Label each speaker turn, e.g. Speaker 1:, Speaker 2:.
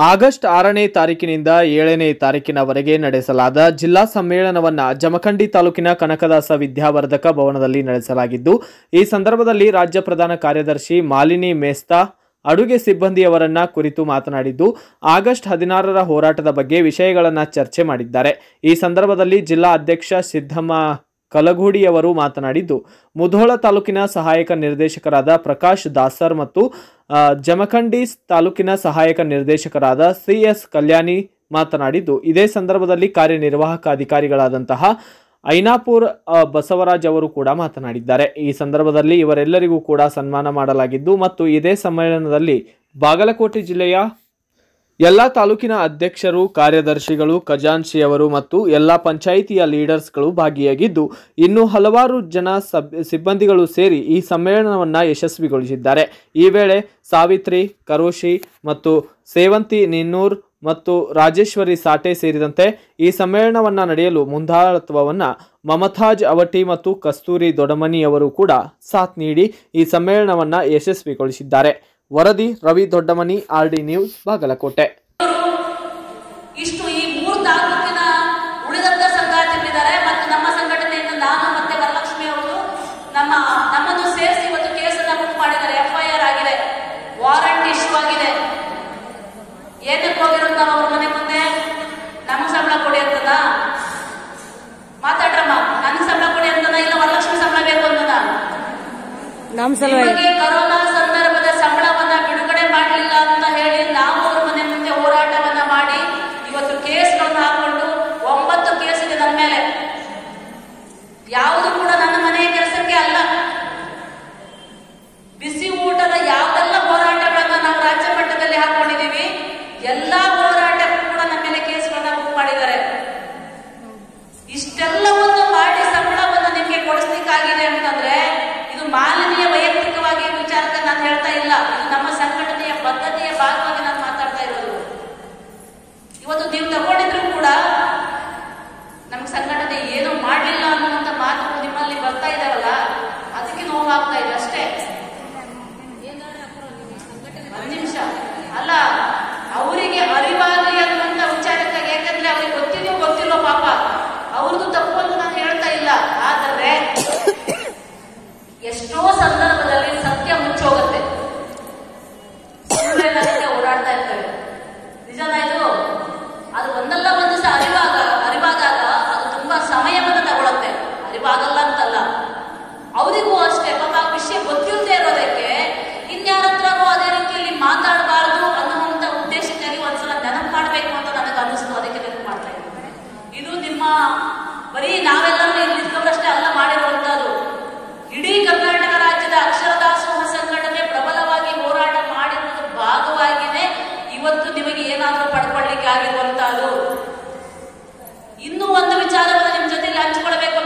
Speaker 1: August ಆರನೇ ತಾರೀಕಿನಿಂದ ಏಳನೇ ತಾರೀಕಿನವರೆಗೆ ನಡೆಸಲಾದ ಜಿಲ್ಲಾ ಸಮ್ಮೇಳನವನ್ನ ಜಮಖಂಡಿ ತಾಲೂಕಿನ ಕನಕದಾಸ ವಿದ್ಯಾವರ್ಧಕ ಭವನದಲ್ಲಿ ನಡೆಸಲಾಗಿದ್ದು ಈ ಸಂದರ್ಭದಲ್ಲಿ ರಾಜ್ಯ ಪ್ರಧಾನ ಕಾರ್ಯದರ್ಶಿ ಮಾಲಿನಿ ಮೇಸ್ತಾ ಅಡುಗೆ ಸಿಬ್ಬಂದಿಯವರನ್ನ ಕುರಿತು ಮಾತನಾಡಿದ್ದು ಆಗಸ್ಟ್ ಹದಿನಾರರ ಹೋರಾಟದ ಬಗ್ಗೆ ವಿಷಯಗಳನ್ನ ಚರ್ಚೆ ಮಾಡಿದ್ದಾರೆ ಈ ಸಂದರ್ಭದಲ್ಲಿ ಜಿಲ್ಲಾ ಅಧ್ಯಕ್ಷ ಸಿದ್ದಮ್ಮ ಕಲಗೂಡಿಯವರು ಮಾತನಾಡಿದ್ದು ಮುಧೋಳ ತಾಲೂಕಿನ ಸಹಾಯಕ ನಿರ್ದೇಶಕರಾದ ಪ್ರಕಾಶ್ ದಾಸರ್ ಮತ್ತು ಆ, ಜಮಖಂಡಿ ತಾಲೂಕಿನ ಸಹಾಯಕ ನಿರ್ದೇಶಕರಾದ ಸಿ ಎಸ್ ಕಲ್ಯಾಣಿ ಮಾತನಾಡಿದ್ದು ಇದೇ ಸಂದರ್ಭದಲ್ಲಿ ಕಾರ್ಯನಿರ್ವಾಹಕ ಅಧಿಕಾರಿಗಳಾದಂತಹ ಐನಾಪುರ್ ಆ, ಬಸವರಾಜ್ ಅವರು ಕೂಡ ಮಾತನಾಡಿದ್ದಾರೆ ಈ ಸಂದರ್ಭದಲ್ಲಿ ಇವರೆಲ್ಲರಿಗೂ ಕೂಡ ಸನ್ಮಾನ ಮಾಡಲಾಗಿದ್ದು ಮತ್ತು ಇದೇ ಸಮ್ಮೇಳನದಲ್ಲಿ ಬಾಗಲಕೋಟೆ ಜಿಲ್ಲೆಯ ಎಲ್ಲ ತಾಲೂಕಿನ ಅಧ್ಯಕ್ಷರು ಕಾರ್ಯದರ್ಶಿಗಳು ಖಜಾನ್ಚಿಯವರು ಮತ್ತು ಎಲ್ಲ ಪಂಚಾಯಿತಿಯ ಲೀಡರ್ಸ್ಗಳು ಭಾಗಿಯಾಗಿದ್ದು ಇನ್ನು ಹಲವಾರು ಜನ ಸಬ್ ಸಿಬ್ಬಂದಿಗಳು ಸೇರಿ ಈ ಸಮ್ಮೇಳನವನ್ನು ಯಶಸ್ವಿಗೊಳಿಸಿದ್ದಾರೆ ಈ ವೇಳೆ ಸಾವಿತ್ರಿ ಕರೋಶಿ ಮತ್ತು ಸೇವಂತಿ ನಿನ್ನೂರ್ ಮತ್ತು ರಾಜೇಶ್ವರಿ ಸಾಟೆ ಸೇರಿದಂತೆ ಈ ಸಮ್ಮೇಳನವನ್ನು ನಡೆಯಲು ಮುಂದಾಳತ್ವವನ್ನು ಮಮತಾಜ್ ಅವಟಿ ಮತ್ತು ಕಸ್ತೂರಿ ದೊಡಮನಿ ಅವರು ಕೂಡ ಸಾಥ್ ನೀಡಿ ಈ ಸಮ್ಮೇಳನವನ್ನು ಯಶಸ್ವಿಗೊಳಿಸಿದ್ದಾರೆ ವರದಿ Ravi Doddamani R D news Bagalkote
Speaker 2: ಇಷ್ಟು ಈ ಮೂರು ತಾಲೂಕಿನ ಉಳಿದಂತ ಸಂಘಟನೆಗಳಿದ್ದಾರೆ ಮತ್ತು ನಮ್ಮ ಸಂಘಟನೆಯಿಂದ ನಾನು ಮತ್ತೆ ವರಲಕ್ಷ್ಮಿ ಅವರು ನಮ್ಮ ನಮ್ಮನ್ನು ಸೇರಿಸಿ ಇವತ್ತು ಕೇಸನ್ನ ಬುಕ್ ಮಾಡಿದ್ದಾರೆ ಎಫ್ಐಆರ್ ಆಗಿದೆ ವಾರಂಟ್ ಇಶ್ಯೂ ಆಗಿದೆ ಏನಕ್ಕೆ ಹೋಗಿರೋದು ನಾವು ಅವ್ರ ಮನೆ ಮುಂದೆ ನಮ್ಮ ಸಂಬಳ ಕೊಡಿ ಅಂತದ ಮಾತಾಡ್ರಮ್ಮ ನನಗೆ ಸಂಬಳ ಕೊಡಿ ಅಂತದ ಇಲ್ಲ ವರಲಕ್ಷ್ಮಿ ಸಂಬಳ ಬೇಕು ಅಂತದ
Speaker 3: ನಮ್ ಸಲುವಾಗಿ
Speaker 2: ನಿಮಗೆ ಕರೋನಾ ಸಂದರ್ಭದ ಸಂಬಳವನ್ನ ಬಿಡುಗಡೆ ಮಾಡಲಿಲ್ಲ ಅಂತ ಹೇಳಿ ನಾವು ಅವ್ರ ಮನೆ ಮುಂದೆ ಹೋರಾಟವನ್ನ ಮಾಡಿ ಇವತ್ತು ಕೇಸ್ಗಳನ್ನ ಹಾಕೊಂಡು ಒಂಬತ್ತು ಕೇಸ್ ಇದೆ ನನ್ನ ಮೇಲೆ ಯಾವುದು ಕೂಡ ನನ್ನ ಮನೆಯ ಕೆಲಸಕ್ಕೆ ಅಲ್ಲ ಬಿಸಿ ಊಟದ ಯಾವೆಲ್ಲ ಹೋರಾಟಗಳನ್ನ ನಾವು ರಾಜ್ಯ ಮಟ್ಟದಲ್ಲಿ ಹಾಕೊಂಡಿದೀವಿ ಎಲ್ಲಾ ಹೋರಾಟಕ್ಕೂ ಕೂಡ ನಮ್ಮ ಮೇಲೆ ಕೇಸ್ಗಳನ್ನ ಬುಕ್ ಮಾಡಿದ್ದಾರೆ ಇಷ್ಟೆಲ್ಲವನ್ನು ಮಾಡಿ ಸಂಬಳವನ್ನ ನಿಮ್ಗೆ ಕೊಡಿಸ್ಲಿಕ್ಕಾಗಿದೆ ಅಂತಂದ್ರೆ ಇದು ಮಾಲಿನ್ಯ ವೈಯಕ್ತಿಕವಾಗಿ ವಿಚಾರಕ್ಕೆ ನಾನು ಹೇಳ್ತಾ ಇಲ್ಲ ಇದು ನಮ್ಮ ಸಂಘಟನೆಯ ಬದ್ಧತೆಯ ಭಾಗವಾಗಿ ನಾನು ಮಾತಾಡ್ತಾ ಇರೋದು ಇವತ್ತು ನೀವು ತಗೊಂಡಿದ್ರು ಕೂಡ ನಮ್ಮ ಸಂಘಟನೆ ಏನು ಮಾಡಲಿಲ್ಲ ಅನ್ನುವಂತ ಮಾತುಗಳು ನಿಮ್ಮಲ್ಲಿ ಬರ್ತಾ ಇದಾವಲ್ಲ ಅದಕ್ಕೆ ನೋವಾಗ್ತಾ ಇದೆ ಅಷ್ಟೇ ಒಂದ್ ನಿಮಿಷ ಅಲ್ಲ ಅವರಿಗೆ ಅರಿವಾಗಲಿ ಅನ್ನುವಂತ ವಿಚಾರಕ್ಕಾಗಿ ಯಾಕಂದ್ರೆ ಅವ್ರಿಗೆ ಗೊತ್ತಿದೆಯೋ ಗೊತ್ತಿಲ್ಲೋ ಪಾಪ ಅವ್ರದ್ದು ತಪ್ಪು ಅಂತ ನಾನು ಹೇಳ್ತಾ ಇಲ್ಲ ಆದರೆ ಎಷ್ಟೋ ಸಂದರ್ಭದಲ್ಲಿ ಸತ್ಯ ಮುಚ್ಚೋಗುತ್ತೆ ಸುಳ್ಳೇನಾಗುತ್ತೆ ಓಡಾಡ್ತಾ ಇರ್ತೇವೆ ನಿಜನಾ ಇದು ಅದು ಒಂದಲ್ಲ ಒಂದು ಸಹ ಅರಿವಾಗ ಅರಿವಾದಾಗ ಅದು ತುಂಬಾ ಸಮಯವನ್ನು ತಗೊಳುತ್ತೆ ಅರಿವಾಗಲ್ಲ ಅಂತಲ್ಲ ಅವರಿಗೂ ಅಷ್ಟೇ ಪಾಪ ಆ ವಿಷಯ ಗೊತ್ತಿಲ್ಲದೆ ಇರೋದಕ್ಕೆ ಇನ್ಯಾರ ಹತ್ರನೂ ಅದೇ ರೀತಿಯಲ್ಲಿ ಮಾತಾಡಬಾರದು ಅನ್ನುವಂತ ಉದ್ದೇಶಕ್ಕಾಗಿ ಒಂದ್ಸಲ ನೆನಪು ಮಾಡಬೇಕು ಅಂತ ನನಗೆ ಅನ್ನಿಸ್ತು ಅದಕ್ಕೆ ನೆನಪು ಮಾಡ್ತಾ ಇದ್ದೀನಿ ಇದು ನಿಮ್ಮ ಬರೀ ನಾವೆಲ್ಲರೂ ಇಲ್ಲಿದ್ದವರಷ್ಟೇ ಅಲ್ಲ ಮಾಡಿರುವಂತದ್ದು ಇಡೀ ಕರ್ನಾಟಕ ರಾಜ್ಯದ ಅಕ್ಷರ ದಾಸೋಹ ಸಂಘಟನೆ ಪ್ರಬಲವಾಗಿ ಹೋರಾಟ ಮಾಡಿರೋದ್ರ ಭಾಗವಾಗಿನೇ ಇವತ್ತು ನಿಮಗೆ ಏನಾದರೂ ಪಡ್ಕೊಳ್ಳಿಕ್ಕೆ ಆಗಿರುವಂತಹದ್ದು ಇನ್ನೂ ಒಂದು ವಿಚಾರವನ್ನು ನಿಮ್ ಜೊತೆಗೆ ಹಂಚಿಕೊಳ್ಬೇಕು